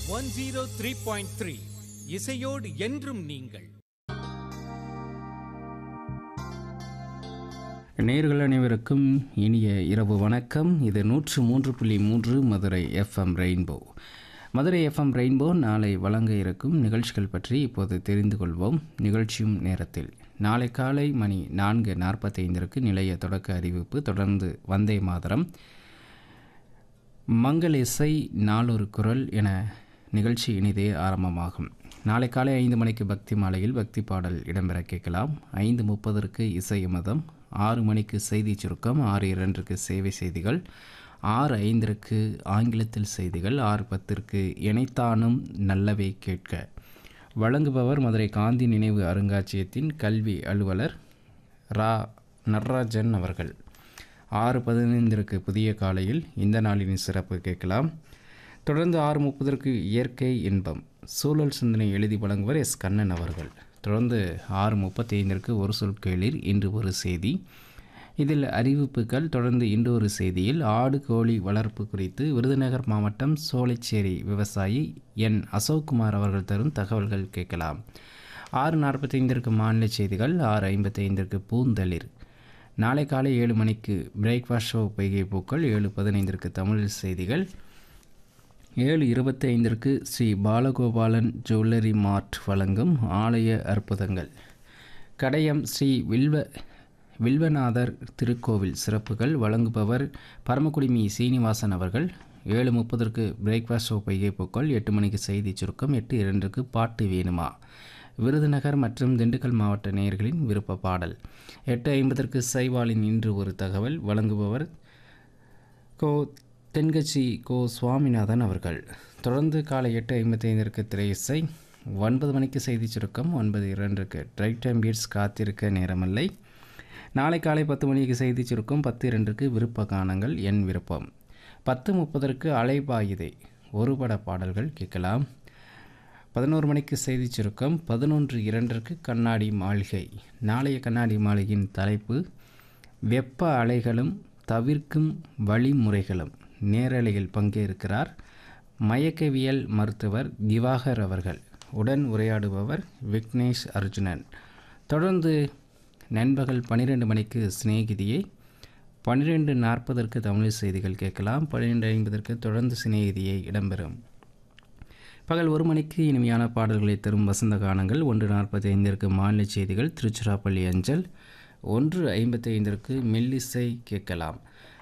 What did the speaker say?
one zero three point three இசையோடு என்றும் நீங்கள் நேர்கள் அனைவருக்கும் இனிய இரவு வணக்கம் இது நூற்று மூன்று புள்ளி மூன்று Madurai FM Rainbow Madurai FM Rainbow நாளை வழங்க இருக்கும் நிகழ்ச்சிகள் பற்றி இப்போது தெரிந்து கொள்வோம் நிகழ்ச்சியும் நேரத்தில் நாளை காலை மணி நான்கு நாற்பத்தைந்திற்கு நிலைய தொடக்க அறிவிப்பு தொடர்ந்து வந்தே மாதரம் மங்கள் இசை நாளொரு குரல் என நிகழ்ச்சி இனிதே ஆரம்பமாகும் நாளை காலை ஐந்து மணிக்கு பக்தி மாலையில் பக்தி பாடல் இடம்பெற கேட்கலாம் ஐந்து முப்பதற்கு இசை மதம் ஆறு மணிக்கு செய்தி சுருக்கம் ஆறு இரண்டுக்கு சேவை செய்திகள் ஆறு ஐந்திற்கு ஆங்கிலத்தில் செய்திகள் ஆறு பத்திற்கு இணைத்தானும் நல்லவை கேட்க வழங்குபவர் மதுரை காந்தி நினைவு அருங்காட்சியகத்தின் கல்வி அலுவலர் ரா நடராஜன் அவர்கள் ஆறு பதினைந்திற்கு புதிய காலையில் இந்த நாளின் சிறப்பு கேட்கலாம் தொடர்ந்து ஆறு முப்பதற்கு இயற்கை இன்பம் சூழல் சிந்தனை எழுதி வழங்குவர் எஸ் கண்ணன் அவர்கள் தொடர்ந்து ஆறு முப்பத்தி ஐந்திற்கு ஒரு சொல் கேளிர் இன்று ஒரு செய்தி இதில் அறிவிப்புகள் தொடர்ந்து இன்று ஒரு செய்தியில் ஆடு கோழி வளர்ப்பு குறித்து விருதுநகர் மாவட்டம் சோலைச்சேரி விவசாயி என் அசோக்குமார் அவர்கள் தரும் தகவல்கள் கேட்கலாம் ஆறு நாற்பத்தைந்திற்கு மாநில செய்திகள் ஆறு ஐம்பத்தைந்திற்கு பூந்தளிர் நாளை காலை ஏழு மணிக்கு பிரேக்ஃபாஸ்ட் ஷோ பொய்கை பூக்கள் ஏழு பதினைந்திற்கு தமிழ் செய்திகள் ஏழு இருபத்தி ஐந்திற்கு ஸ்ரீ பாலகோபாலன் ஜுவல்லரி மார்ட் வழங்கும் ஆலய அற்புதங்கள் கடையம் ஸ்ரீ வில்வ வில்வநாதர் திருக்கோவில் சிறப்புகள் வழங்குபவர் பரமக்குடிமி சீனிவாசன் அவர்கள் ஏழு முப்பதற்கு பிரேக்ஃபாஸ்ட் ஷோ பொய்கை பூக்கள் எட்டு மணிக்கு செய்தி சுருக்கம் எட்டு இரண்டுக்கு பாட்டு வேணுமா விருதுநகர் மற்றும் திண்டுக்கல் மாவட்ட நேயர்களின் விருப்ப பாடல் எட்டு ஐம்பதற்கு சைவாலின் இன்று ஒரு தகவல் வழங்குபவர் கோ தென்கட்சி கோ சுவாமிநாதன் அவர்கள் தொடர்ந்து காலை எட்டு ஐம்பத்தி ஐந்திற்கு திரையிசை ஒன்பது மணிக்கு செய்தி சுருக்கம் ஒன்பது இரண்டுக்கு ட்ரைட் டைம் பீட்ஸ் காத்திருக்க நேரமில்லை நாளை காலை பத்து மணிக்கு செய்தி சுருக்கம் பத்து இரண்டுக்கு விருப்ப கானங்கள் என் விருப்பம் பத்து முப்பதற்கு அலைபாயுதே ஒரு பட பாடல்கள் கேட்கலாம் பதினோரு மணிக்கு செய்தி சுருக்கம் பதினொன்று இரண்டிற்கு கண்ணாடி மாளிகை நாளைய கண்ணாடி மாளிகையின் தலைப்பு வெப்ப அலைகளும் தவிர்க்கும் வழிமுறைகளும் நேரலையில் பங்கேற்கிறார் மயக்கவியல் மருத்துவர் திவாகர் அவர்கள் உடன் உரையாடுபவர் விக்னேஷ் அர்ஜுனன் தொடர்ந்து நண்பகல் பன்னிரெண்டு மணிக்கு சிநேகிதியை பன்னிரெண்டு நாற்பதற்கு தமிழ் செய்திகள் கேட்கலாம் பன்னிரெண்டு ஐம்பதற்கு தொடர்ந்து சிநேகிதியை இடம்பெறும் பகல் ஒரு மணிக்கு இனிமையான பாடல்களை தரும் வசந்த கானங்கள் ஒன்று நாற்பத்தி ஐந்திற்கு மாநில செய்திகள் திருச்சிராப்பள்ளி அஞ்சல் ஒன்று ஐம்பத்தி ஐந்திற்கு மெல்லிசை கேட்கலாம்